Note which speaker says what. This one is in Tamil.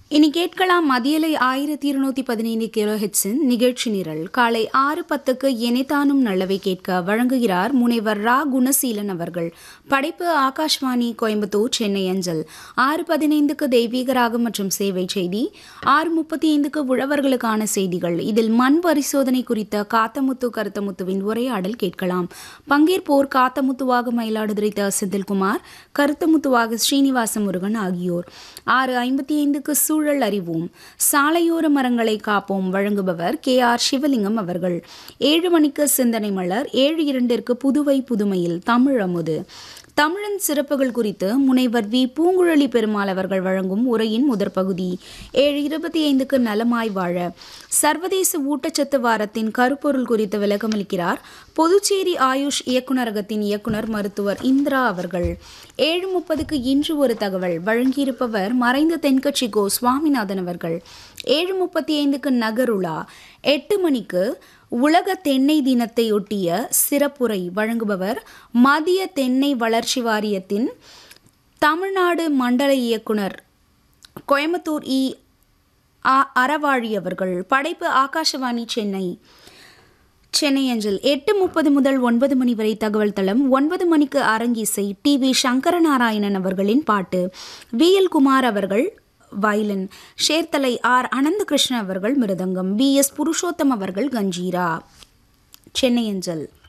Speaker 1: இனி கேட்கலாம் மதியலை ஆயிரத்தி இருநூத்தி பதினைந்து கிலோ ஹெட்ஸின் நிகழ்ச்சி நிரல் காலை ஆறு பத்துக்கு எனைத்தானும் நல்லவை கேட்க வழங்குகிறார் முனைவர் ரா குணசீலன் அவர்கள் படைப்பு ஆகாஷ்வாணி கோயம்புத்தூர் சென்னை அஞ்சல் ஆறு பதினைந்துக்கு தெய்வீக ராகம் மற்றும் சேவை செய்தி ஆறு முப்பத்தி ஐந்துக்கு உழவர்களுக்கான செய்திகள் இதில் மண் பரிசோதனை குறித்த காத்தமுத்து கருத்தமுத்துவின் உரையாடல் கேட்கலாம் பங்கேற்போர் காத்தமுத்துவாக மயிலாடுதுறை த செந்தில்குமார் கருத்தமுத்துவாக ஸ்ரீனிவாச முருகன் ஆகியோர் ஆறு ஐம்பத்தி ஐந்துக்கு சூழல் அறிவோம் சாலையோர மரங்களை காப்போம் வழங்குபவர் கே ஆர் சிவலிங்கம் அவர்கள் ஏழு மணிக்கு சிந்தனை மலர் ஏழு இரண்டிற்கு புதுவை புதுமையில் தமிழ் அமுது தமிழின் சிறப்புகள் குறித்து முனைவர் வி பூங்குழலி பெருமாள் அவர்கள் வழங்கும் உரையின் முதற் பகுதி ஏழு இருபத்தி ஐந்துக்கு நலமாய் வாழ சர்வதேச ஊட்டச்சத்து வாரத்தின் கருப்பொருள் குறித்து விளக்கமளிக்கிறார் புதுச்சேரி ஆயுஷ் இயக்குநரகத்தின் இயக்குனர் மருத்துவர் இந்திரா அவர்கள் ஏழு முப்பதுக்கு இன்று ஒரு தகவல் வழங்கியிருப்பவர் மறைந்த தென்கட்சி கோ சுவாமிநாதன் அவர்கள் ஏழு முப்பத்தி ஐந்துக்கு நகருலா எட்டு மணிக்கு உலக தென்னை தினத்தையொட்டிய சிறப்புரை வழங்குபவர் மத்திய தென்னை வளர்ச்சி வாரியத்தின் தமிழ்நாடு மண்டல இயக்குனர் கோயம்புத்தூர் இ ஆ- அறவாழி அவர்கள் படைப்பு ஆகாஷவாணி சென்னை சென்னை அஞ்சல் எட்டு முப்பது முதல் ஒன்பது மணி வரை தகவல் தளம் ஒன்பது மணிக்கு அரங்கிசை டி வி சங்கரநாராயணன் அவர்களின் பாட்டு வி எல் குமார் அவர்கள் வயலின் ஷேர்தலை ஆர் அனந்தகிருஷ்ணன் அவர்கள் மிருதங்கம் பி எஸ் புருஷோத்தம் அவர்கள் கஞ்சீரா சென்னை அஞ்சல்